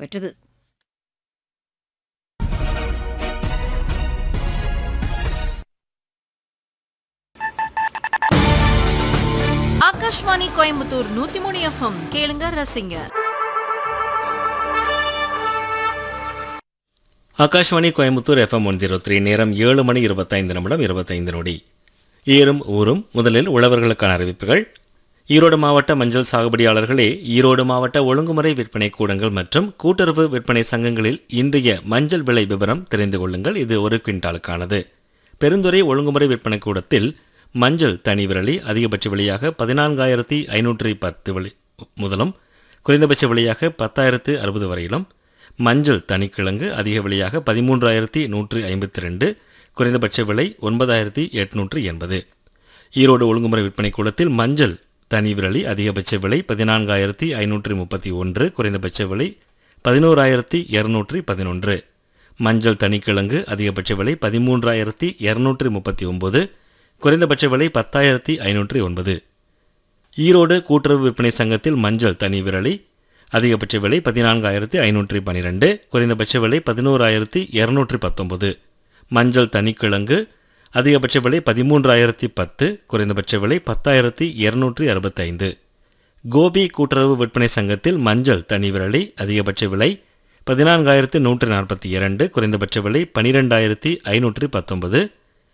நடைபெற்றது ஆகாஷ்வாணி கோயம்புத்தூர் நூத்தி மூணு எஃப்எம் கேளுங்க ரசிங்க Akashvani Coimbatore FM one zero three நேரம் ஏழு மணி இருபத்தைந்து நிமிடம் இருபத்தைந்து நொடி ஈரும் ஊரும் முதலில் உழவர்களுக்கான அறிவிப்புகள் ஈரோடு மாவட்ட மஞ்சள் சாகுபடியாளர்களே ஈரோடு மாவட்ட ஒழுங்குமுறை விற்பனை கூடங்கள் மற்றும் கூட்டுறவு விற்பனை சங்கங்களில் இன்றைய மஞ்சள் விலை விவரம் தெரிந்து கொள்ளுங்கள் இது ஒரு குவிண்டாலுக்கானது பெருந்துறை ஒழுங்குமுறை விற்பனை கூடத்தில் மஞ்சள் தனி விரலி அதிகபட்ச விலையாக பதினான்காயிரத்தி ஐநூற்றி பத்து விலை முதலும் குறைந்தபட்ச விலையாக பத்தாயிரத்து அறுபது வரையிலும் மஞ்சள் தனிக்கிழங்கு அதிக விலையாக பதிமூன்றாயிரத்தி நூற்றி ஐம்பத்தி ரெண்டு குறைந்தபட்ச விலை ஒன்பதாயிரத்தி எட்நூற்று எண்பது ஈரோடு ஒழுங்குமுறை விற்பனை கூடத்தில் மஞ்சள் தனி விரலி அதிகபட்ச விலை பதினான்காயிரத்தி ஐநூற்றி முப்பத்தி ஒன்று குறைந்தபட்ச விலை பதினோராயிரத்தி இரநூற்றி பதினொன்று மஞ்சள் தனிக்கிழங்கு அதிகபட்ச விலை பதிமூன்றாயிரத்தி இரநூற்றி முப்பத்தி ஒன்பது குறைந்தபட்ச விலை பத்தாயிரத்தி ஐநூற்றி ஒன்பது ஈரோடு கூட்டுறவு விற்பனை சங்கத்தில் மஞ்சள் தனி விரலி அதிகபட்ச விலை பதினான்காயிரத்தி ஐநூற்றி பன்னிரெண்டு குறைந்தபட்ச விலை பதினோராயிரத்தி இரநூற்றி பத்தொன்பது மஞ்சள் தனிக்கிழங்கு அதிகபட்ச விலை பதிமூன்றாயிரத்தி பத்து குறைந்தபட்ச விலை பத்தாயிரத்தி இருநூற்றி அறுபத்தைந்து கோபி கூட்டுறவு விற்பனை சங்கத்தில் மஞ்சள் தனி விரலி அதிகபட்ச விலை பதினான்காயிரத்தி நூற்றி நாற்பத்தி இரண்டு குறைந்தபட்ச விலை பனிரெண்டாயிரத்தி ஐநூற்றி பத்தொன்பது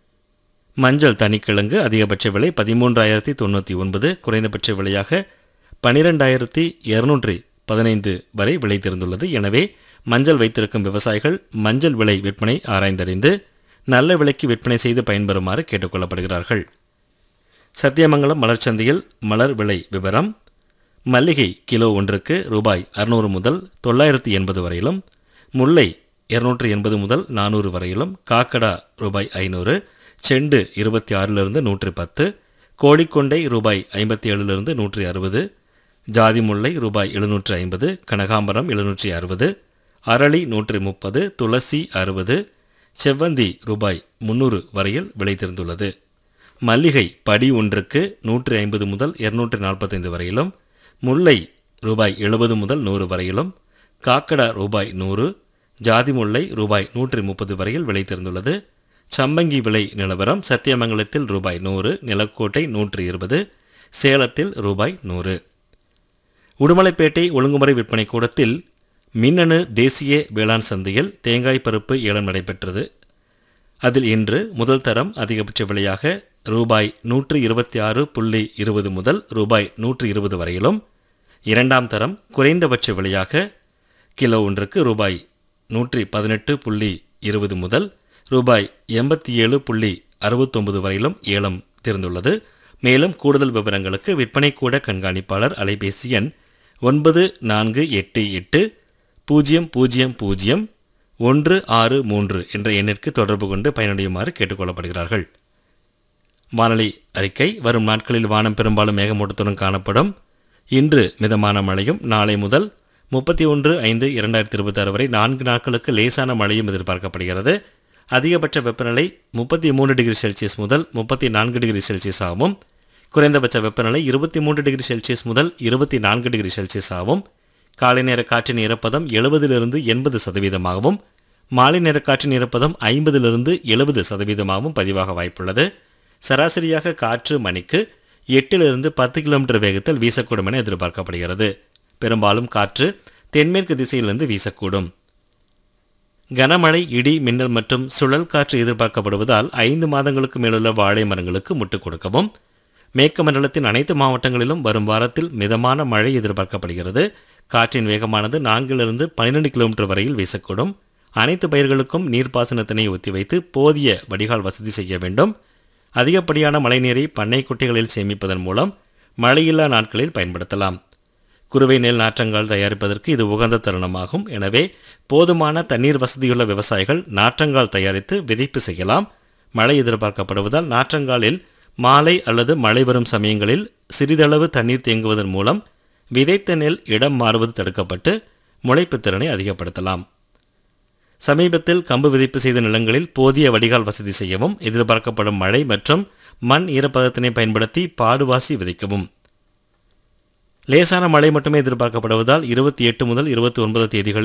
மஞ்சள் தனிக்கிழங்கு அதிகபட்ச விலை பதிமூன்றாயிரத்தி தொண்ணூற்றி ஒன்பது குறைந்தபட்ச விலையாக பனிரெண்டாயிரத்தி இரநூற்றி பதினைந்து வரை விலை தெரிந்துள்ளது எனவே மஞ்சள் வைத்திருக்கும் விவசாயிகள் மஞ்சள் விலை விற்பனை ஆராய்ந்தறிந்து நல்ல விலைக்கு விற்பனை செய்து பயன்பெறுமாறு கேட்டுக்கொள்ளப்படுகிறார்கள் சத்தியமங்கலம் மலர்ச்சந்தையில் மலர் விலை விவரம் மல்லிகை கிலோ ஒன்றுக்கு ரூபாய் அறுநூறு முதல் தொள்ளாயிரத்தி எண்பது வரையிலும் முல்லை இருநூற்றி எண்பது முதல் நானூறு வரையிலும் காக்கடா ரூபாய் ஐநூறு செண்டு இருபத்தி ஆறிலிருந்து நூற்றி பத்து கோழிக்கொண்டை ரூபாய் ஐம்பத்தி ஏழிலிருந்து நூற்றி அறுபது ஜாதி முல்லை ரூபாய் எழுநூற்றி ஐம்பது கனகாம்பரம் எழுநூற்றி அறுபது அரளி நூற்றி முப்பது துளசி அறுபது செவ்வந்தி ரூபாய் முந்நூறு வரையில் விலை தெரிந்துள்ளது மல்லிகை படி ஒன்றுக்கு நூற்றி ஐம்பது முதல் இருநூற்றி நாற்பத்தைந்து வரையிலும் முல்லை ரூபாய் எழுபது முதல் நூறு வரையிலும் காக்கடா ரூபாய் நூறு ஜாதி முல்லை ரூபாய் நூற்றி முப்பது வரையில் விலை தெரிந்துள்ளது சம்பங்கி விலை நிலவரம் சத்தியமங்கலத்தில் ரூபாய் நூறு நிலக்கோட்டை நூற்றி இருபது சேலத்தில் ரூபாய் நூறு உடுமலைப்பேட்டை ஒழுங்குமுறை விற்பனை கூடத்தில் மின்னணு தேசிய வேளாண் சந்தையில் தேங்காய் பருப்பு ஏலம் நடைபெற்றது அதில் இன்று முதல் தரம் அதிகபட்ச விலையாக ரூபாய் நூற்றி இருபத்தி ஆறு புள்ளி இருபது முதல் ரூபாய் நூற்றி இருபது வரையிலும் இரண்டாம் தரம் குறைந்தபட்ச விலையாக கிலோ ஒன்றுக்கு ரூபாய் நூற்றி பதினெட்டு புள்ளி இருபது முதல் ரூபாய் எண்பத்தி ஏழு புள்ளி அறுபத்தொன்பது வரையிலும் ஏலம் தெரிந்துள்ளது மேலும் கூடுதல் விவரங்களுக்கு விற்பனை கூட கண்காணிப்பாளர் அலைபேசி எண் ஒன்பது நான்கு எட்டு எட்டு பூஜ்ஜியம் பூஜ்ஜியம் பூஜ்ஜியம் ஒன்று ஆறு மூன்று என்ற எண்ணிற்கு தொடர்பு கொண்டு பயனடையுமாறு கேட்டுக்கொள்ளப்படுகிறார்கள் வானொலி அறிக்கை வரும் நாட்களில் வானம் பெரும்பாலும் மேகமூட்டத்துடன் காணப்படும் இன்று மிதமான மழையும் நாளை முதல் முப்பத்தி ஒன்று ஐந்து இரண்டாயிரத்தி இருபத்தி ஆறு வரை நான்கு நாட்களுக்கு லேசான மழையும் எதிர்பார்க்கப்படுகிறது அதிகபட்ச வெப்பநிலை முப்பத்தி மூன்று டிகிரி செல்சியஸ் முதல் முப்பத்தி நான்கு டிகிரி செல்சியஸ் ஆகும் குறைந்தபட்ச வெப்பநிலை இருபத்தி மூன்று டிகிரி செல்சியஸ் முதல் இருபத்தி நான்கு டிகிரி செல்சியஸ் ஆகும் காலை நேர காற்றின் ஈரப்பதம் எழுபதிலிருந்து எண்பது சதவீதமாகவும் மாலை நேர காற்றின் ஈரப்பதம் ஐம்பதிலிருந்து எழுபது சதவீதமாகவும் பதிவாக வாய்ப்புள்ளது சராசரியாக காற்று மணிக்கு எட்டிலிருந்து பத்து கிலோமீட்டர் வேகத்தில் வீசக்கூடும் என எதிர்பார்க்கப்படுகிறது பெரும்பாலும் காற்று தென்மேற்கு திசையிலிருந்து வீசக்கூடும் கனமழை இடி மின்னல் மற்றும் சுழல் காற்று எதிர்பார்க்கப்படுவதால் ஐந்து மாதங்களுக்கு மேலுள்ள வாழை மரங்களுக்கு முட்டுக் கொடுக்கவும் மேற்கு மண்டலத்தின் அனைத்து மாவட்டங்களிலும் வரும் வாரத்தில் மிதமான மழை எதிர்பார்க்கப்படுகிறது காற்றின் வேகமானது நான்கிலிருந்து பன்னிரெண்டு கிலோமீட்டர் வரையில் வீசக்கூடும் அனைத்து பயிர்களுக்கும் நீர்ப்பாசனத்தினை ஒத்திவைத்து போதிய வடிகால் வசதி செய்ய வேண்டும் அதிகப்படியான மழைநீரை பண்ணை குட்டைகளில் சேமிப்பதன் மூலம் மழையில்லா நாட்களில் பயன்படுத்தலாம் குறுவை நெல் நாற்றங்கால் தயாரிப்பதற்கு இது உகந்த தருணமாகும் எனவே போதுமான தண்ணீர் வசதியுள்ள விவசாயிகள் நாற்றங்கால் தயாரித்து விதைப்பு செய்யலாம் மழை எதிர்பார்க்கப்படுவதால் நாற்றங்காலில் மாலை அல்லது மழை வரும் சமயங்களில் சிறிதளவு தண்ணீர் தேங்குவதன் மூலம் விதைத்த நெல் இடம் மாறுவது தடுக்கப்பட்டு முளைப்பு திறனை அதிகப்படுத்தலாம் சமீபத்தில் கம்பு விதைப்பு செய்த நிலங்களில் போதிய வடிகால் வசதி செய்யவும் எதிர்பார்க்கப்படும் மழை மற்றும் மண் ஈரப்பதத்தினை பயன்படுத்தி பாடுவாசி விதைக்கவும் லேசான மழை மட்டுமே எதிர்பார்க்கப்படுவதால் இருபத்தி எட்டு முதல் இருபத்தி ஒன்பது தேதிகளில்